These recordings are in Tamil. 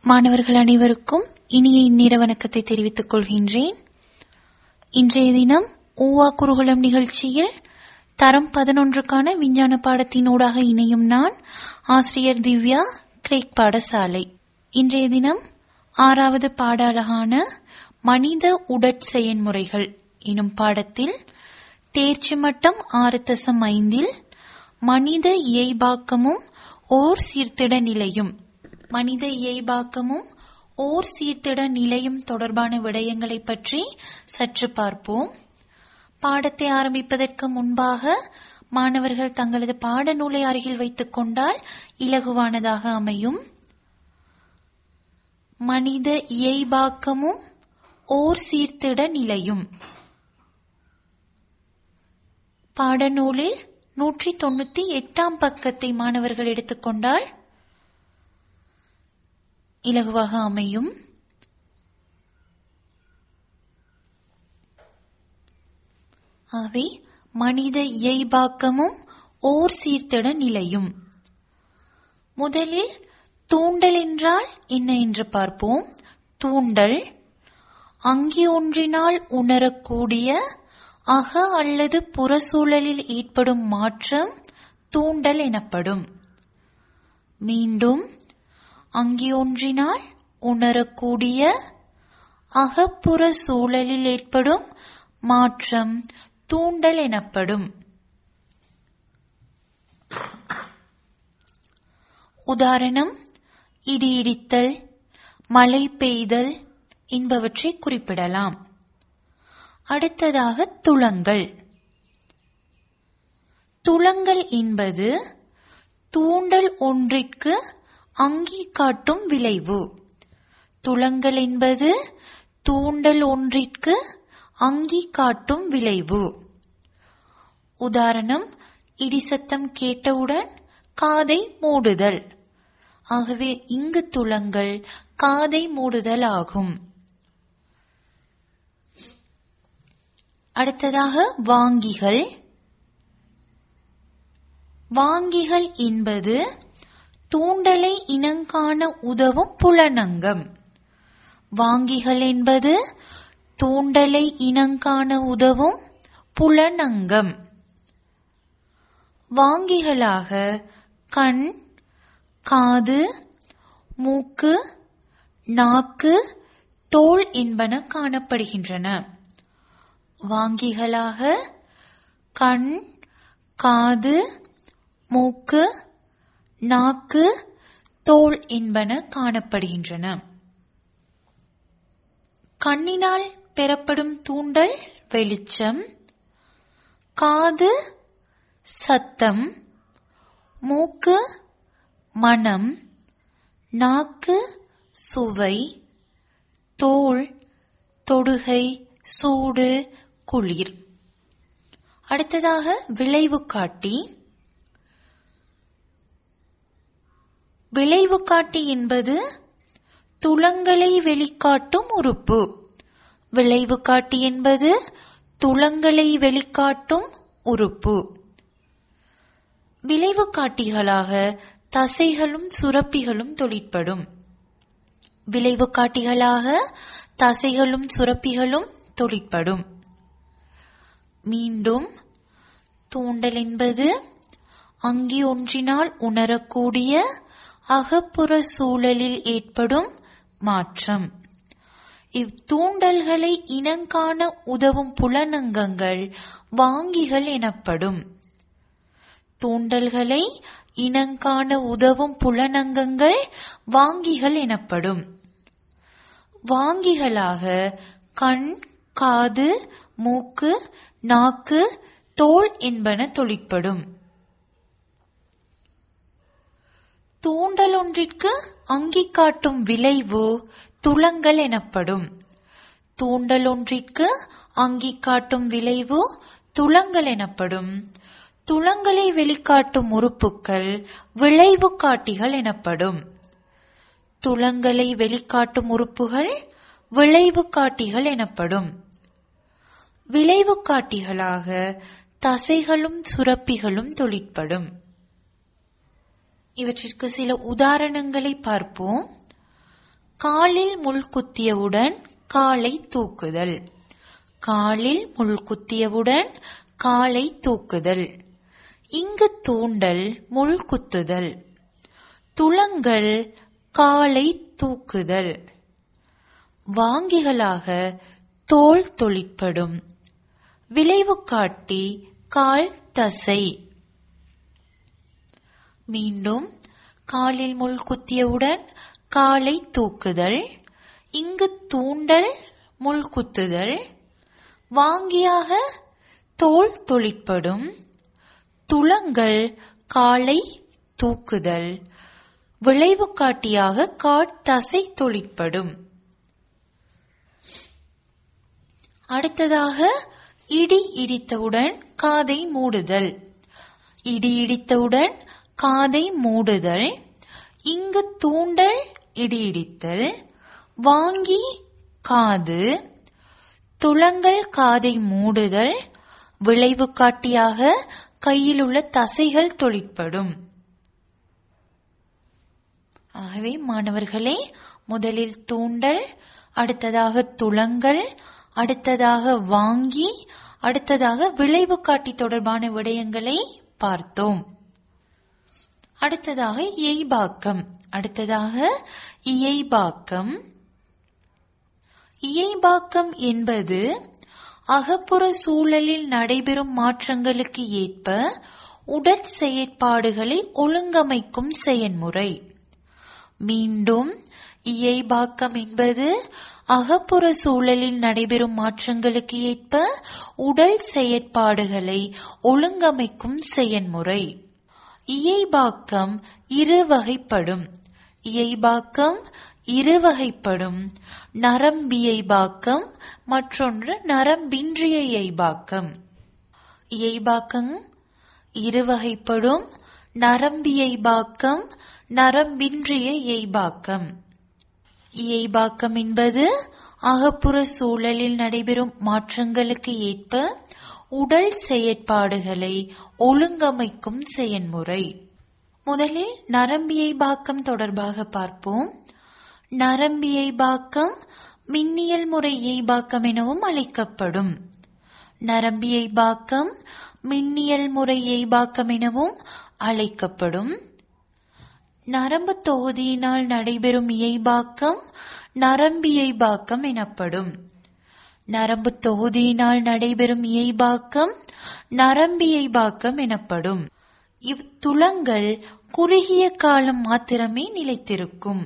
மாணவர்கள் அனைவருக்கும் இனிய இந்நேர வணக்கத்தை தெரிவித்துக் கொள்கின்றேன் இன்றைய தினம் ஊவா குருகுலம் நிகழ்ச்சியில் தரம் பதினொன்றுக்கான விஞ்ஞான பாடத்தினூடாக இணையும் நான் ஆசிரியர் திவ்யா கிரேக் பாடசாலை இன்றைய தினம் ஆறாவது பாட அழகான மனித உடற்செயன்முறைகள் எனும் பாடத்தில் தேர்ச்சி மட்டம் ஆறு தசம் ஐந்தில் மனித இயல்பாக்கமும் ஓர் சீர்திட நிலையும் மனித இயல்பாக்கமும் ஓர் சீர்திட நிலையும் தொடர்பான விடயங்களை பற்றி சற்று பார்ப்போம் பாடத்தை ஆரம்பிப்பதற்கு முன்பாக மாணவர்கள் தங்களது பாடநூலை அருகில் வைத்துக் கொண்டால் இலகுவானதாக அமையும் மனித இயல்பாக்கமும் ஓர் சீர்திட நிலையும் பாடநூலில் நூற்றி தொண்ணூத்தி எட்டாம் பக்கத்தை மாணவர்கள் எடுத்துக்கொண்டால் இலகுவாக அமையும் ஆகவே மனித இயல்பாக்கமும் ஓர் சீர்திட நிலையும் முதலில் தூண்டல் என்றால் என்ன என்று பார்ப்போம் தூண்டல் அங்கி ஒன்றினால் உணரக்கூடிய அக அல்லது புறச்சூழலில் ஏற்படும் மாற்றம் தூண்டல் எனப்படும் மீண்டும் அங்கியொன்றினால் உணரக்கூடிய அகப்புற சூழலில் ஏற்படும் மாற்றம் தூண்டல் எனப்படும் உதாரணம் இடி இடித்தல் மழை பெய்தல் என்பவற்றை குறிப்பிடலாம் அடுத்ததாக துளங்கள் துளங்கள் என்பது தூண்டல் ஒன்றிற்கு அங்கி காட்டும் விளைவு துளங்கள் என்பது தூண்டல் ஒன்றிற்கு அங்கி காட்டும் விளைவு உதாரணம் இடிசத்தம் கேட்டவுடன் காதை மூடுதல் ஆகவே இங்கு துளங்கள் காதை மூடுதல் ஆகும் அடுத்ததாக வாங்கிகள் வாங்கிகள் என்பது தூண்டலை இனங்காண உதவும் புலனங்கம் வாங்கிகள் என்பது தூண்டலை இனங்காண உதவும் புலனங்கம் வாங்கிகளாக கண் காது மூக்கு நாக்கு தோல் என்பன காணப்படுகின்றன வாங்கிகளாக கண் காது மூக்கு நாக்கு தோல் என்பன காணப்படுகின்றன கண்ணினால் பெறப்படும் தூண்டல் வெளிச்சம் காது சத்தம் மூக்கு மனம் நாக்கு சுவை தோல் தொடுகை சூடு குளிர் அடுத்ததாக விளைவு காட்டி விளைவு காட்டி என்பது துளங்களை வெளிக்காட்டும் உறுப்பு விளைவு காட்டி என்பது துளங்களை வெளிக்காட்டும் உறுப்பு விளைவு காட்டிகளாக தசைகளும் சுரப்பிகளும் தொழிற்படும் விளைவு காட்டிகளாக தசைகளும் சுரப்பிகளும் தொழிற்படும் மீண்டும் தூண்டல் என்பது அங்கி ஒன்றினால் உணரக்கூடிய அகப்புற சூழலில் ஏற்படும் மாற்றம் இத்தூண்டல்களை இனங்காண உதவும் புலனங்கங்கள் வாங்கிகள் எனப்படும் தூண்டல்களை இனங்காண உதவும் புலனங்கங்கள் வாங்கிகள் எனப்படும் வாங்கிகளாக கண் காது மூக்கு நாக்கு தோல் என்பன தொழிற்படும் தூண்டல் ஒன்றிற்கு அங்கி காட்டும் விளைவு துளங்கள் எனப்படும் தூண்டல் ஒன்றிற்கு அங்கி காட்டும் விளைவு துளங்கள் எனப்படும் துளங்களை வெளிக்காட்டும் உறுப்புக்கள் விளைவு காட்டிகள் எனப்படும் துளங்களை வெளிக்காட்டும் உறுப்புகள் விளைவு காட்டிகள் எனப்படும் விளைவு காட்டிகளாக தசைகளும் சுரப்பிகளும் தொழிற்படும் இவற்றிற்கு சில உதாரணங்களை பார்ப்போம் காலில் முள் குத்தியவுடன் காலை தூக்குதல் காலில் முள் குத்தியவுடன் காலை தூக்குதல் இங்கு தூண்டல் முள் குத்துதல் துளங்கள் காலை தூக்குதல் வாங்கிகளாக தோல் தொழிற்படும் விளைவு காட்டி கால் தசை மீண்டும் காலில் முள் குத்தியவுடன் காலை தூக்குதல் இங்கு தூண்டல் முள் குத்துதல் வாங்கியாக தோல் தொழிற்படும் துளங்கள் காலை தூக்குதல் விளைவு காட்டியாக காட்தசை தொழிற்படும் அடுத்ததாக இடி இடித்தவுடன் காதை மூடுதல் இடி இடித்தவுடன் காதை மூடுதல் இங்கு தூண்டல் இடி இடித்தல் வாங்கி காது துளங்கள் காதை மூடுதல் விளைவு காட்டியாக கையில் உள்ள தசைகள் தொழிற்படும் ஆகவே மாணவர்களே முதலில் தூண்டல் அடுத்ததாக துளங்கள் அடுத்ததாக வாங்கி அடுத்ததாக விளைவு காட்டி தொடர்பான விடயங்களை பார்த்தோம் அடுத்ததாக இயைபாக்கம் அடுத்ததாக இயைபாக்கம் இயைபாக்கம் என்பது அகப்புற சூழலில் நடைபெறும் மாற்றங்களுக்கு ஏற்ப உடற் செயற்பாடுகளை ஒழுங்கமைக்கும் செயன்முறை மீண்டும் இயைபாக்கம் என்பது அகப்புற சூழலில் நடைபெறும் மாற்றங்களுக்கு ஏற்ப உடல் செயற்பாடுகளை ஒழுங்கமைக்கும் செயன்முறை இயைபாக்கம் இரு வகைப்படும் இயைபாக்கம் இரு வகைப்படும் நரம்பியைபாக்கம் மற்றொன்று நரம்பின்றிய இயைபாக்கம் இயைபாக்கம் இரு வகைப்படும் நரம்பியைபாக்கம் நரம்பின்றிய இயைபாக்கம் இயைபாக்கம் என்பது அகப்புற சூழலில் நடைபெறும் மாற்றங்களுக்கு ஏற்ப உடல் செயற்பாடுகளை ஒழுங்கமைக்கும் செயன்முறை முதலில் நரம்பியைபாக்கம் தொடர்பாக பார்ப்போம் நரம்பியைபாக்கம் மின்னியல் முறை இயைபாக்கம் எனவும் அழைக்கப்படும் நரம்பியைபாக்கம் மின்னியல் முறை இயைபாக்கம் எனவும் அழைக்கப்படும் நரம்பு தொகுதியினால் நடைபெறும் இயைபாக்கம் நரம்பியைபாக்கம் எனப்படும் நரம்பு தொகுதியினால் நடைபெறும் இயைபாக்கம் நரம்பியைபாக்கம் எனப்படும் இவ்துளங்கள் குறுகிய காலம் மாத்திரமே நிலைத்திருக்கும்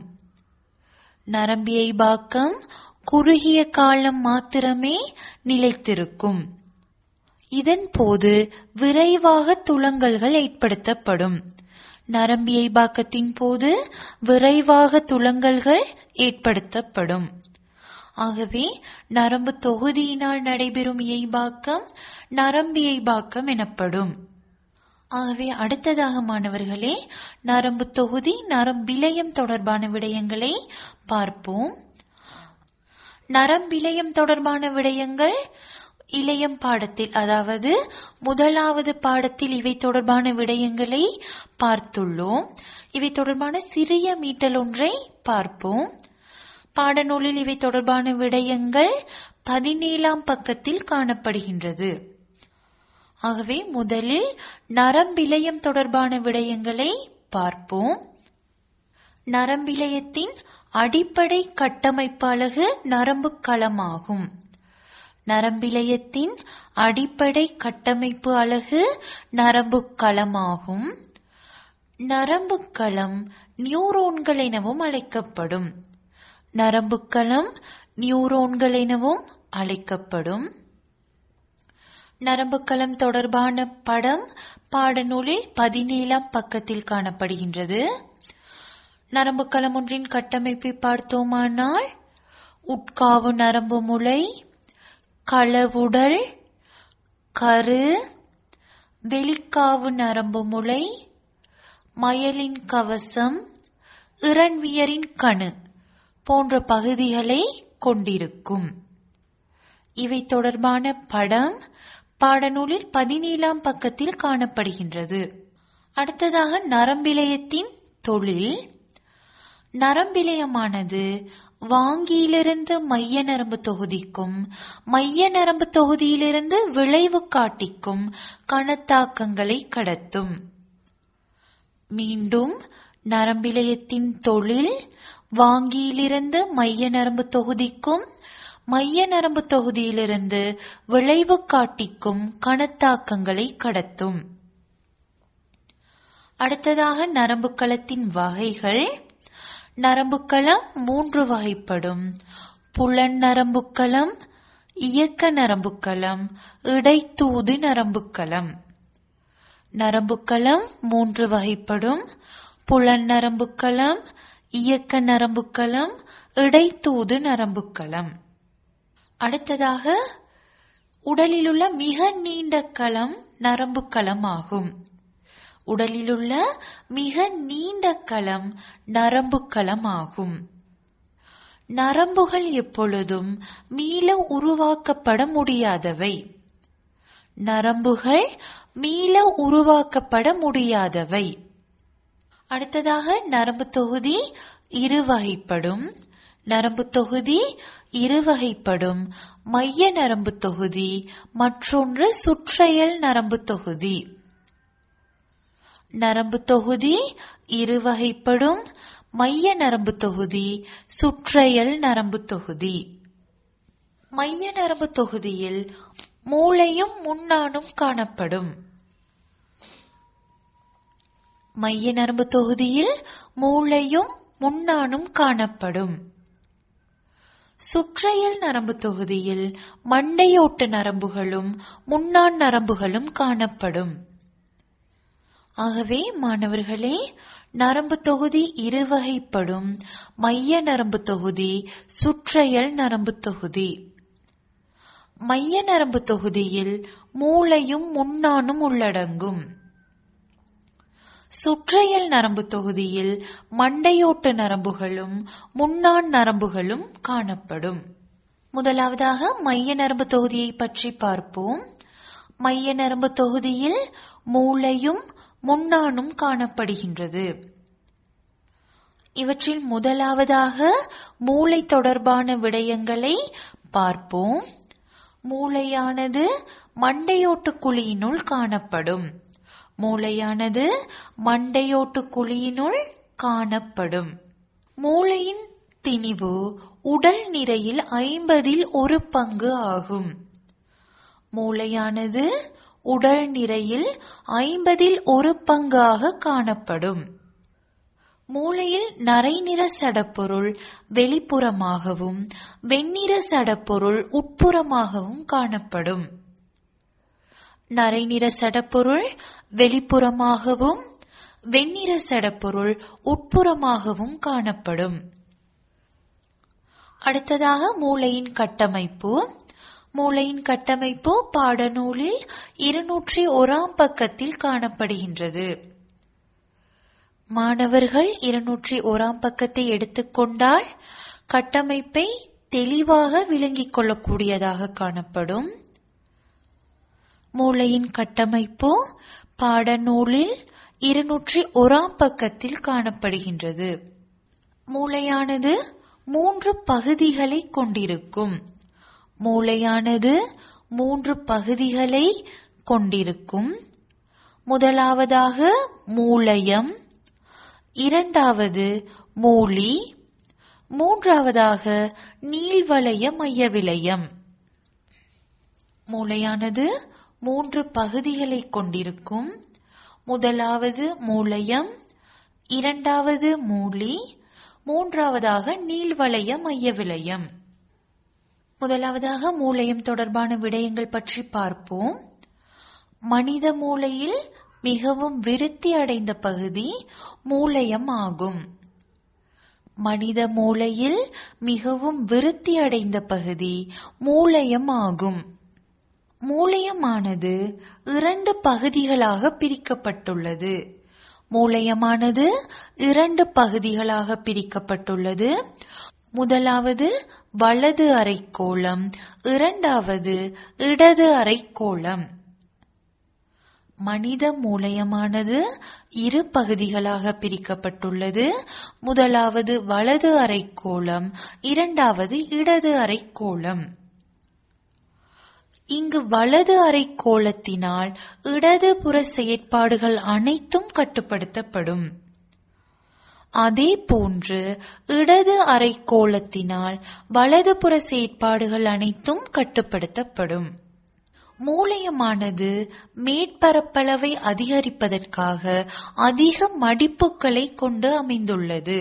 நரம்பியைபாக்கம் குறுகிய காலம் மாத்திரமே நிலைத்திருக்கும் இதன் போது விரைவாக துளங்கல்கள் ஏற்படுத்தப்படும் நரம்பியைபாக்கத்தின் போது விரைவாக துளங்கல்கள் ஏற்படுத்தப்படும் ஆகவே நரம்பு தொகுதியினால் நடைபெறும் இயைபாக்கம் நரம்பியைபாக்கம் எனப்படும் ஆகவே அடுத்ததாக மாணவர்களே நரம்பு தொகுதி நரம்பிலயம் தொடர்பான விடயங்களை பார்ப்போம் நரம்பிலயம் தொடர்பான விடயங்கள் இளையம் பாடத்தில் அதாவது முதலாவது பாடத்தில் இவை தொடர்பான விடயங்களை பார்த்துள்ளோம் இவை தொடர்பான சிறிய மீட்டல் ஒன்றை பார்ப்போம் பாடநூலில் இவை தொடர்பான விடயங்கள் பதினேழாம் பக்கத்தில் காணப்படுகின்றது ஆகவே முதலில் நரம்பிலயம் தொடர்பான விடயங்களை பார்ப்போம் நரம்பிலயத்தின் அடிப்படை கட்டமைப்பு அலகு நரம்பு களமாகும் நரம்பிலயத்தின் அடிப்படை கட்டமைப்பு அலகு நரம்பு களமாகும் நரம்பு களம் நியூரோன்கள் எனவும் அழைக்கப்படும் நரம்பு களம் நியூரோன்கள் எனவும் அழைக்கப்படும் நரம்புக்களம் தொடர்பான படம் பாடநூலில் பதினேழாம் பக்கத்தில் காணப்படுகின்றது நரம்புக்களம் ஒன்றின் கட்டமைப்பை பார்த்தோமானால் உட்காவு நரம்பு முளை களவுடல் கரு வெளிக்காவு நரம்பு முளை மயலின் கவசம் இறன்வியரின் கணு போன்ற பகுதிகளை கொண்டிருக்கும் இவை தொடர்பான படம் பாடநூலில் பதினேழாம் பக்கத்தில் காணப்படுகின்றது அடுத்ததாக நரம்பிலயத்தின் தொழில் நரம்பிலயமானது வாங்கியிலிருந்து மைய நரம்பு தொகுதிக்கும் மைய நரம்பு தொகுதியிலிருந்து விளைவு காட்டிக்கும் கணத்தாக்கங்களை கடத்தும் மீண்டும் நரம்பிலயத்தின் தொழில் வாங்கியிலிருந்து மைய நரம்பு தொகுதிக்கும் மைய நரம்பு தொகுதியிலிருந்து விளைவு காட்டிக்கும் கணத்தாக்கங்களை கடத்தும் அடுத்ததாக நரம்பு களத்தின் வகைகள் நரம்புக்களம் மூன்று வகைப்படும் புலன் நரம்புக்களம் இயக்க நரம்புக்களம் இடைத்தூது நரம்புக்களம் நரம்புக்களம் மூன்று வகைப்படும் புலன் நரம்புக்களம் இயக்க நரம்புக்களம் இடைத்தூது நரம்புக்களம் அடுத்ததாக உடலிலுள்ள மிக நீண்ட களம் நரம்புக்களம் ஆகும் உடலிலுள்ள மிக நீண்ட களம் நரம்புக்களம் ஆகும் நரம்புகள் எப்பொழுதும் மீள உருவாக்கப்பட முடியாதவை நரம்புகள் மீள உருவாக்கப்பட முடியாதவை அடுத்ததாக நரம்பு தொகுதி இரு வகைப்படும் நரம்பு தொகுதி இரு வகைப்படும் மைய நரம்பு தொகுதி மற்றொன்று சுற்றையல் நரம்பு தொகுதி நரம்பு தொகுதி இரு வகைப்படும் மைய நரம்பு தொகுதி சுற்றையல் நரம்பு தொகுதி மைய நரம்பு தொகுதியில் மூளையும் முன்னானும் காணப்படும் மைய நரம்பு தொகுதியில் மூளையும் முன்னானும் காணப்படும் சுற்றையல் நரம்பு தொகுதியில் மண்டையோட்டு நரம்புகளும் முன்னான் நரம்புகளும் காணப்படும் ஆகவே மாணவர்களே நரம்பு தொகுதி இருவகைப்படும் மைய நரம்பு தொகுதி சுற்றையல் நரம்பு தொகுதி மைய நரம்பு தொகுதியில் மூளையும் முன்னானும் உள்ளடங்கும் சுற்றையல் நரம்பு தொகுதியில் மண்டையோட்டு நரம்புகளும் முன்னான் நரம்புகளும் காணப்படும் முதலாவதாக மைய நரம்பு தொகுதியை பற்றி பார்ப்போம் மைய நரம்பு தொகுதியில் மூளையும் முன்னானும் காணப்படுகின்றது இவற்றில் முதலாவதாக மூளை தொடர்பான விடயங்களை பார்ப்போம் மூளையானது மண்டையோட்டு குழியினுள் காணப்படும் மூளையானது மண்டையோட்டு குழியினுள் காணப்படும் மூளையின் திணிவு உடல் நிறையில் ஐம்பதில் ஒரு பங்கு ஆகும் மூளையானது உடல் நிறையில் ஐம்பதில் ஒரு பங்காக காணப்படும் மூளையில் நரைநிற சடப்பொருள் வெளிப்புறமாகவும் வெண்ணிற சடப்பொருள் உட்புறமாகவும் காணப்படும் நரைநிற சடப்பொருள் வெளிப்புறமாகவும் வெண்ணிற சடப்பொருள் உட்புறமாகவும் காணப்படும் அடுத்ததாக மூளையின் கட்டமைப்பு மூளையின் கட்டமைப்பு பாடநூலில் இருநூற்றி ஓராம் பக்கத்தில் காணப்படுகின்றது மாணவர்கள் இருநூற்றி ஓராம் பக்கத்தை எடுத்துக்கொண்டால் கட்டமைப்பை தெளிவாக விளங்கிக் கொள்ளக்கூடியதாக காணப்படும் மூளையின் கட்டமைப்பு பாடநூலில் இருநூற்றி ஓராம் பக்கத்தில் காணப்படுகின்றது மூளையானது மூன்று பகுதிகளை கொண்டிருக்கும் மூளையானது மூன்று பகுதிகளை கொண்டிருக்கும் முதலாவதாக மூளையம் இரண்டாவது மூலி மூன்றாவதாக நீள்வளைய மைய விலயம் மூளையானது மூன்று பகுதிகளை கொண்டிருக்கும் முதலாவது மூளையம் இரண்டாவது மூலி மூன்றாவதாக நீள்வளைய மைய விலயம் முதலாவதாக மூளையம் தொடர்பான விடயங்கள் பற்றி பார்ப்போம் மனித மூளையில் மிகவும் விருத்தி அடைந்த பகுதி மூளையம் ஆகும் மனித மூளையில் மிகவும் விருத்தி அடைந்த பகுதி மூளையம் ஆகும் மூளையமானது இரண்டு பகுதிகளாக பிரிக்கப்பட்டுள்ளது மூளையமானது இரண்டு பகுதிகளாக பிரிக்கப்பட்டுள்ளது முதலாவது வலது அரைக்கோளம் இரண்டாவது இடது அரைக்கோளம் மனித மூளையமானது இரு பகுதிகளாக பிரிக்கப்பட்டுள்ளது முதலாவது வலது அரைக்கோளம் இரண்டாவது இடது அரைக்கோளம் இங்கு வலது அரைக்கோளத்தினால் இடதுபுற செயற்பாடுகள் அனைத்தும் கட்டுப்படுத்தப்படும் அதே போன்று இடது அரைக்கோளத்தினால் வலதுபுற செயற்பாடுகள் அனைத்தும் கட்டுப்படுத்தப்படும் மூளையமானது மேற்பரப்பளவை அதிகரிப்பதற்காக அதிக மடிப்புகளை கொண்டு அமைந்துள்ளது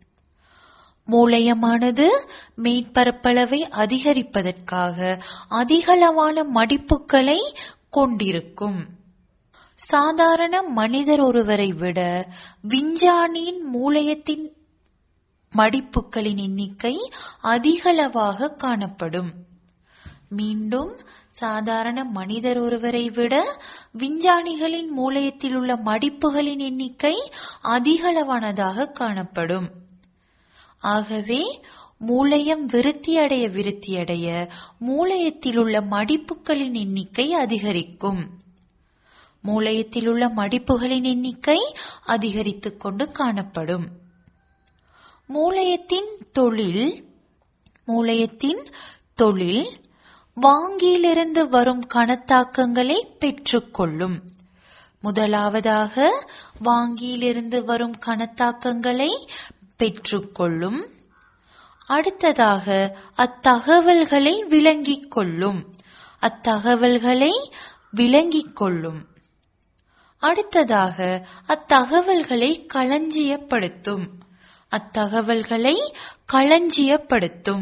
மூளையமானது மேற்பரப்பளவை அதிகரிப்பதற்காக அதிகளவான மடிப்புகளை கொண்டிருக்கும் சாதாரண மனிதர் ஒருவரை விட விஞ்ஞானியின் மூளையத்தின் மடிப்புகளின் எண்ணிக்கை அதிகளவாக காணப்படும் மீண்டும் சாதாரண மனிதர் ஒருவரை விட விஞ்ஞானிகளின் மூளையத்தில் உள்ள மடிப்புகளின் எண்ணிக்கை அதிகளவானதாக காணப்படும் ஆகவே மூளையம் விருத்தியடைய விருத்தியடைய மூளையத்தில் உள்ள மடிப்புகளின் எண்ணிக்கை அதிகரிக்கும் மூளையத்தில் உள்ள மடிப்புகளின் எண்ணிக்கை அதிகரித்துக் கொண்டு காணப்படும் மூளையத்தின் தொழில் மூளையத்தின் தொழில் வாங்கியிலிருந்து வரும் கணத்தாக்கங்களை பெற்றுக்கொள்ளும் முதலாவதாக வாங்கியிலிருந்து வரும் கணத்தாக்கங்களை பெற்றுக்கொள்ளும் அடுத்ததாக அத்தகவல்களை விளங்கிக் கொள்ளும் அத்தகவல்களை விளங்கிக் கொள்ளும் அடுத்ததாக அத்தகவல்களை களஞ்சியப்படுத்தும் அத்தகவல்களை களஞ்சியப்படுத்தும்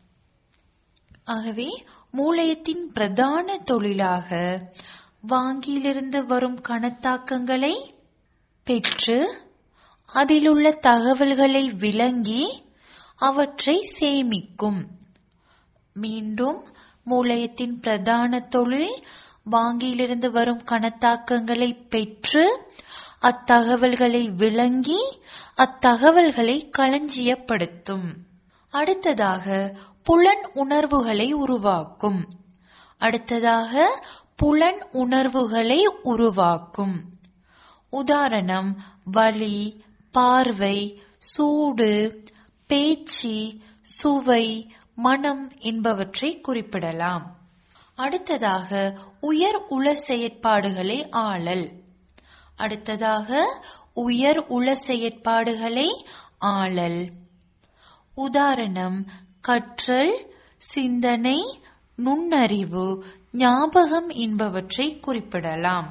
ஆகவே மூளையத்தின் பிரதான தொழிலாக வாங்கியிலிருந்து வரும் கணத்தாக்கங்களை பெற்று அதிலுள்ள தகவல்களை விளங்கி அவற்றை சேமிக்கும் மீண்டும் மூளையத்தின் பிரதான தொழில் வாங்கியிலிருந்து வரும் கணத்தாக்கங்களை பெற்று அத்தகவல்களை விளங்கி அத்தகவல்களை களஞ்சியப்படுத்தும் அடுத்ததாக புலன் உணர்வுகளை உருவாக்கும் அடுத்ததாக புலன் உணர்வுகளை உருவாக்கும் உதாரணம் வலி பார்வை சூடு பேச்சு சுவை மனம் என்பவற்றை குறிப்பிடலாம் அடுத்ததாக உயர் உள செயற்பாடுகளை ஆளல் அடுத்ததாக உயர் உள செயற்பாடுகளை ஆளல் உதாரணம் கற்றல் சிந்தனை நுண்ணறிவு ஞாபகம் என்பவற்றை குறிப்பிடலாம்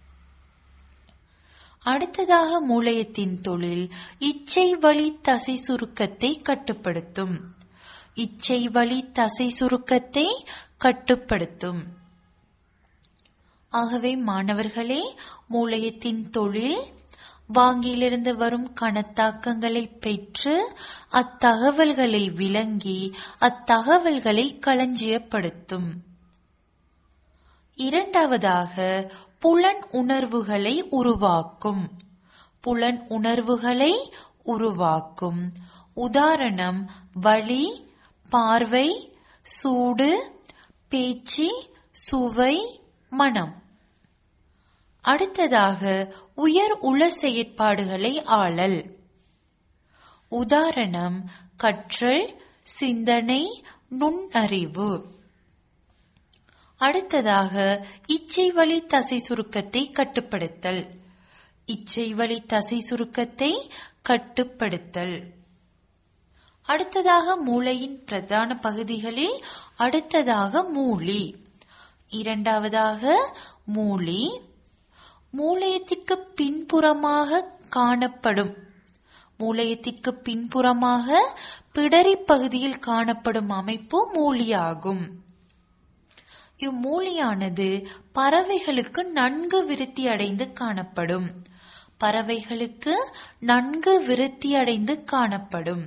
அடுத்ததாக மூளையத்தின் தொழில் இச்சை வழி தசை சுருக்கத்தை கட்டுப்படுத்தும் இச்சை வழி தசை சுருக்கத்தை கட்டுப்படுத்தும் ஆகவே மாணவர்களே மூளையத்தின் தொழில் வாங்கியிலிருந்து வரும் கணத்தாக்கங்களை பெற்று அத்தகவல்களை விளங்கி அத்தகவல்களை களஞ்சியப்படுத்தும் இரண்டாவதாக புலன் உணர்வுகளை உருவாக்கும் புலன் உணர்வுகளை உருவாக்கும் உதாரணம் வலி பார்வை சூடு பேச்சு சுவை மனம் அடுத்ததாக உயர் உள செயற்பாடுகளை ஆளல் உதாரணம் கற்றல் சிந்தனை நுண்ணறிவு அடுத்ததாக இச்சை வழி தசை சுருக்கத்தை கட்டுப்படுத்தல் இச்சை வழி தசை சுருக்கத்தை கட்டுப்படுத்தல் அடுத்ததாக மூளையின் பிரதான பகுதிகளில் அடுத்ததாக மூளி இரண்டாவதாக மூளி மூளையத்திற்கு பின்புறமாக காணப்படும் மூளையத்திற்கு பின்புறமாக பிடரி பகுதியில் காணப்படும் அமைப்பு மூலியாகும் இம்மூலியானது பறவைகளுக்கு நன்கு விருத்தி அடைந்து காணப்படும் பறவைகளுக்கு நன்கு விருத்தி அடைந்து காணப்படும்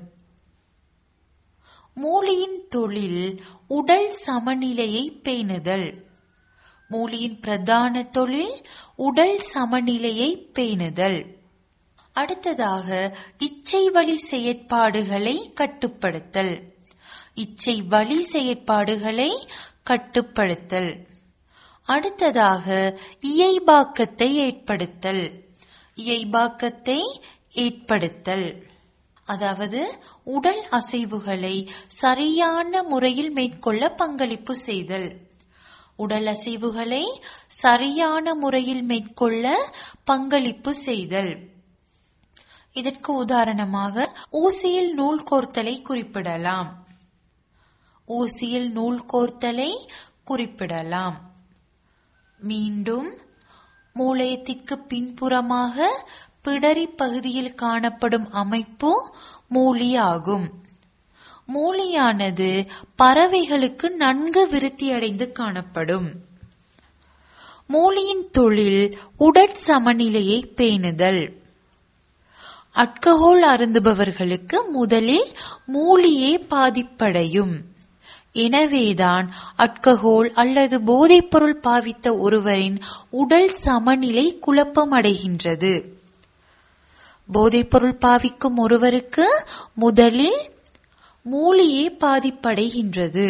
மூலியின் தொழில் உடல் சமநிலையை பேணுதல் மூலியின் பிரதான தொழில் உடல் சமநிலையை பேணுதல் அடுத்ததாக இச்சை வழி செயற்பாடுகளை கட்டுப்படுத்தல் இச்சை வழி செயற்பாடுகளை கட்டுப்படுத்தல் அடுத்ததாக இயைபாக்கத்தை ஏற்படுத்தல் இயைபாக்கத்தை ஏற்படுத்தல் அதாவது உடல் அசைவுகளை சரியான முறையில் மேற்கொள்ள பங்களிப்பு செய்தல் உடல் அசைவுகளை சரியான முறையில் மேற்கொள்ள பங்களிப்பு செய்தல் இதற்கு உதாரணமாக ஊசியில் நூல் கோர்த்தலை குறிப்பிடலாம் ஊசியில் நூல் கோர்த்தலை குறிப்பிடலாம் மீண்டும் மூளையத்திற்கு பின்புறமாக பிடரி பகுதியில் காணப்படும் அமைப்பு மூலியாகும் மூலியானது பறவைகளுக்கு நன்கு விருத்தியடைந்து காணப்படும் மூலியின் தொழில் உடற்சமநிலையை பேணுதல் அட்கஹோல் அருந்துபவர்களுக்கு முதலில் மூலியே பாதிப்படையும் எனவேதான் அட்கஹோல் அல்லது போதைப்பொருள் பாவித்த ஒருவரின் உடல் சமநிலை குழப்பமடைகின்றது போதைப்பொருள் பாவிக்கும் ஒருவருக்கு முதலில் மூலியே பாதிப்படைகின்றது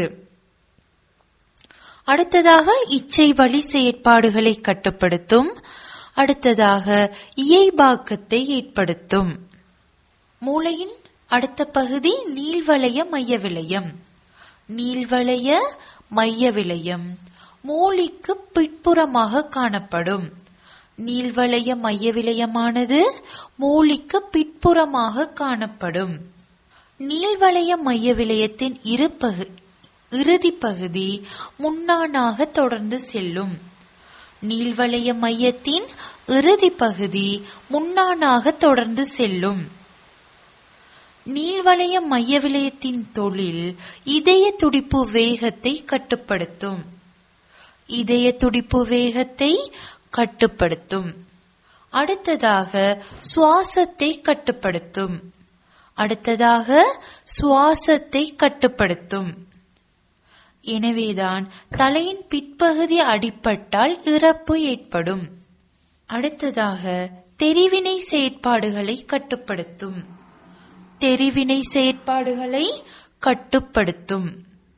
அடுத்ததாக இச்சை வழி செயற்பாடுகளை கட்டுப்படுத்தும் அடுத்ததாக இயைபாக்கத்தை ஏற்படுத்தும் மூளையின் அடுத்த பகுதி நீள்வளைய மைய விலையம் நீள்வளைய மைய விலையம் மூளைக்கு பிற்புறமாக காணப்படும் நீள்வளைய மைய விலையமானது மூளைக்கு பிற்புறமாக காணப்படும் நீள்வளைய மைய விலையத்தின் இரு பகு இறுதி பகுதி முன்னானாக தொடர்ந்து செல்லும் நீள்வளைய மையத்தின் இறுதி பகுதி முன்னானாக தொடர்ந்து செல்லும் நீள்வளைய மைய விலையத்தின் தொழில் இதய துடிப்பு வேகத்தை கட்டுப்படுத்தும் இதய துடிப்பு வேகத்தை கட்டுப்படுத்தும் அடுத்ததாக சுவாசத்தை கட்டுப்படுத்தும் அடுத்ததாக சுவாசத்தை கட்டுப்படுத்தும் எனவேதான் தலையின் பிற்பகுதி அடிபட்டால் இறப்பு ஏற்படும் அடுத்ததாக தெரிவினை செயற்பாடுகளை கட்டுப்படுத்தும் தெரிவினை செயற்பாடுகளை கட்டுப்படுத்தும்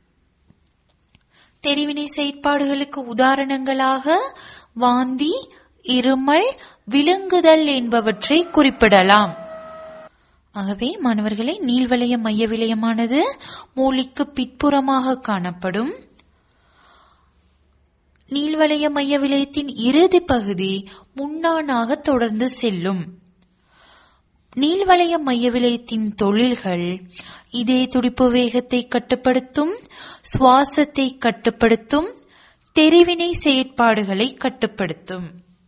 தெரிவினை செயற்பாடுகளுக்கு உதாரணங்களாக வாந்தி இருமல் விழுங்குதல் என்பவற்றை குறிப்பிடலாம் ஆகவே மாணவர்களே நீள்வளைய மைய விலையமானது மூளைக்கு பிற்புறமாக காணப்படும் நீள்வளைய மைய விலையத்தின் இறுதி பகுதி முன்னானாக தொடர்ந்து செல்லும் நீள்வளைய மைய விலையத்தின் தொழில்கள் இதய துடிப்பு வேகத்தை கட்டுப்படுத்தும் சுவாசத்தை கட்டுப்படுத்தும் தெரிவினை செயற்பாடுகளை கட்டுப்படுத்தும்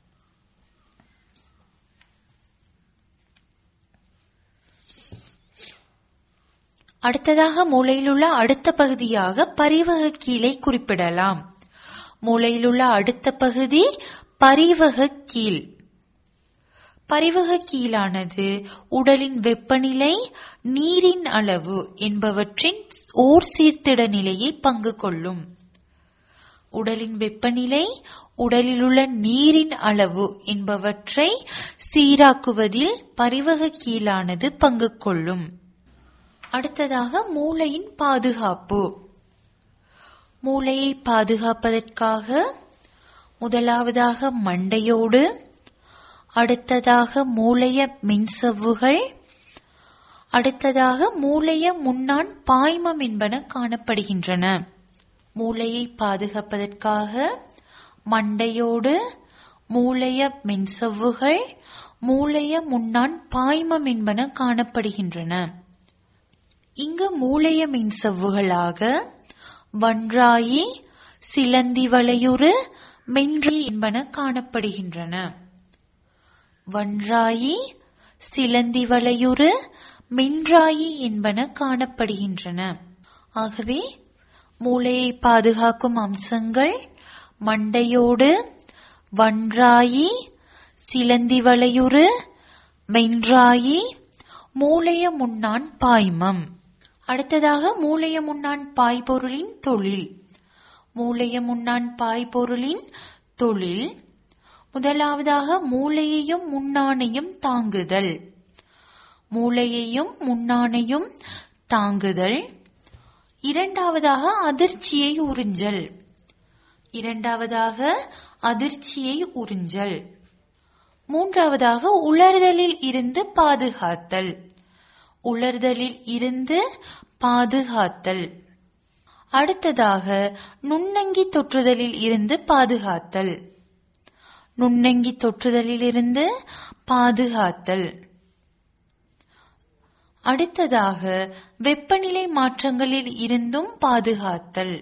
அடுத்ததாக மூளையிலுள்ள அடுத்த பகுதியாக பரிவக கீழை குறிப்பிடலாம் மூளையிலுள்ள அடுத்த பகுதி பரிவக கீழ் பரிவக கீழானது உடலின் வெப்பநிலை நீரின் அளவு என்பவற்றின் ஓர் சீர்திட நிலையில் பங்கு கொள்ளும் உடலின் வெப்பநிலை உடலிலுள்ள நீரின் அளவு என்பவற்றை சீராக்குவதில் பரிவக கீழானது பங்கு கொள்ளும் அடுத்ததாக மூளையின் பாதுகாப்பு மூளையை பாதுகாப்பதற்காக முதலாவதாக மண்டையோடு அடுத்ததாக மூளைய மின்சவ்வுகள் அடுத்ததாக மூளைய முன்னான் பாய்மம் என்பன காணப்படுகின்றன மூளையை பாதுகாப்பதற்காக மண்டையோடு மூளைய மின்சவ்வுகள் மூளைய முன்னான் பாய்மம் என்பன காணப்படுகின்றன இங்கு மூளைய மின்சவ்வுகளாக வன்றாயி சிலந்தி வளையுறு மென்றி என்பன காணப்படுகின்றன வன்றாயி சிலந்தி வளையுறு மென்றாயி என்பன காணப்படுகின்றன ஆகவே மூளையை பாதுகாக்கும் அம்சங்கள் மண்டையோடு வன்றாயி சிலந்தி வளையுறு மென்றாயி மூளைய முன்னான் பாய்மம் அடுத்ததாக மூளைய முன்னான் பாய்பொருளின் தொழில் மூளைய முன்னான் பாய்பொருளின் தொழில் முதலாவதாக மூளையையும் முன்னானையும் தாங்குதல் மூளையையும் முன்னானையும் தாங்குதல் இரண்டாவதாக அதிர்ச்சியை உறிஞ்சல் இரண்டாவதாக அதிர்ச்சியை உறிஞ்சல் மூன்றாவதாக உலர்தலில் இருந்து பாதுகாத்தல் உலர்தலில் இருந்து பாதுகாத்தல் அடுத்ததாக நுண்ணங்கி தொற்றுதலில் இருந்து பாதுகாத்தல் நுண்ணங்கி தொற்றுதலில் இருந்து பாதுகாத்தல் அடுத்ததாக வெப்பநிலை மாற்றங்களில் இருந்தும் பாதுகாத்தல்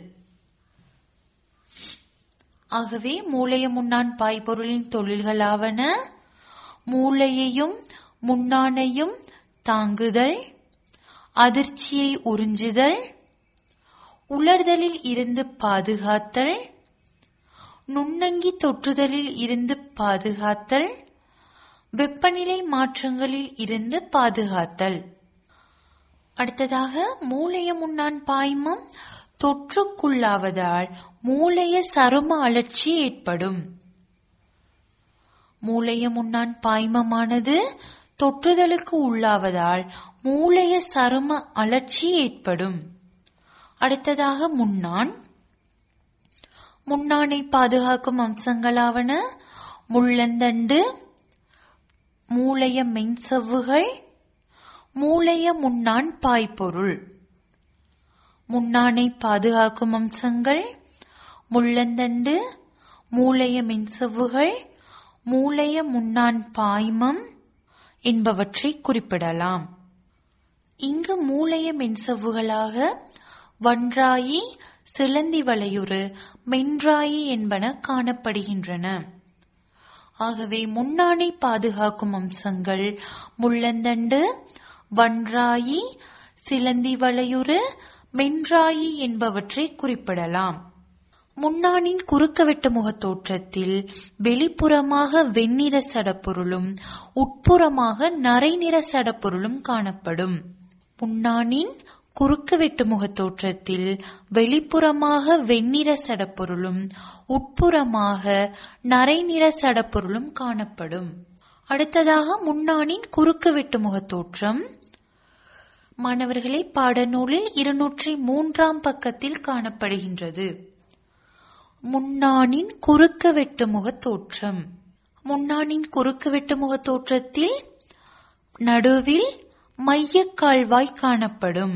ஆகவே மூளைய முன்னான் பாய்பொருளின் தொழில்களாவன மூளையையும் முன்னானையும் தாங்குதல் அதிர்ச்சியை உறிஞ்சுதல் உலர்தலில் இருந்து பாதுகாத்தல் நுண்ணங்கி தொற்றுதலில் இருந்து பாதுகாத்தல் வெப்பநிலை மாற்றங்களில் இருந்து பாதுகாத்தல் அடுத்ததாக மூளைய முன்னான் பாய்மம் தொற்றுக்குள்ளாவதால் மூளைய சரும அழற்சி ஏற்படும் மூளைய முன்னான் பாய்மமானது தொற்றுதலுக்கு உள்ளாவதால் மூளைய சரும அழற்சி ஏற்படும் அடுத்ததாக முன்னான் முன்னானை பாதுகாக்கும் அம்சங்களாவன முள்ளந்தண்டு மூளைய மென்சவ்வுகள் மூளைய முன்னான் பாய்பொருள் முன்னானை பாதுகாக்கும் அம்சங்கள் முள்ளந்தண்டு மூளைய மின்சவ்வுகள் மூளைய முன்னான் பாய்மம் என்பவற்றை குறிப்பிடலாம் இங்கு மூளைய மின்சவ்வுகளாக வன்றாயி சிலந்தி வளையுறு மென்றாயி என்பன காணப்படுகின்றன ஆகவே முன்னானை பாதுகாக்கும் அம்சங்கள் முள்ளந்தண்டு வன்றாயி சிலந்தி வளையுறு மென்றாயி என்பவற்றை குறிப்பிடலாம் முன்னானின் குறுக்கவெட்டு முகத் தோற்றத்தில் வெளிப்புறமாக வெண்ணிற சடப்பொருளும் உட்புறமாக நரைநிற சடப்பொருளும் காணப்படும் முன்னானின் குறுக்குவெட்டு முகத் தோற்றத்தில் வெளிப்புறமாக வெண்ணிற சடப்பொருளும் உட்புறமாக நரைநிற சடப்பொருளும் காணப்படும் அடுத்ததாக முன்னானின் குறுக்குவெட்டு முகத் தோற்றம் மாணவர்களை பாடநூலில் இருநூற்றி மூன்றாம் பக்கத்தில் காணப்படுகின்றது முன்னானின் குறுக்கு வெட்டு முகத் தோற்றம் முன்னானின் குறுக்கு வெட்டு முகத் தோற்றத்தில் நடுவில் மையக்கால்வாய் காணப்படும்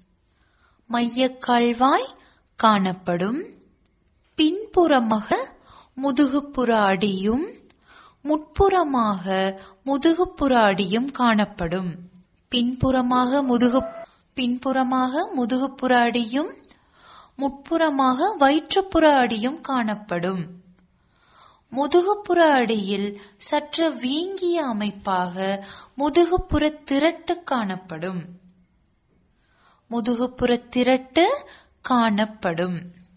மையக்கால்வாய் காணப்படும் பின்புறமாக முதுகுப்புற அடியும் முட்புறமாக முதுகுப்புற அடியும் காணப்படும் பின்புறமாக முதுகு பின்புறமாக முதுகுப்புற அடியும் முட்புறமாக வயிற்றுப்புற அடியும் காணப்படும் முதுகுப்புற அடியில் சற்று வீங்கிய அமைப்பாக முதுகுப்புற திரட்டு காணப்படும் முதுகுப்புற திரட்டு காணப்படும்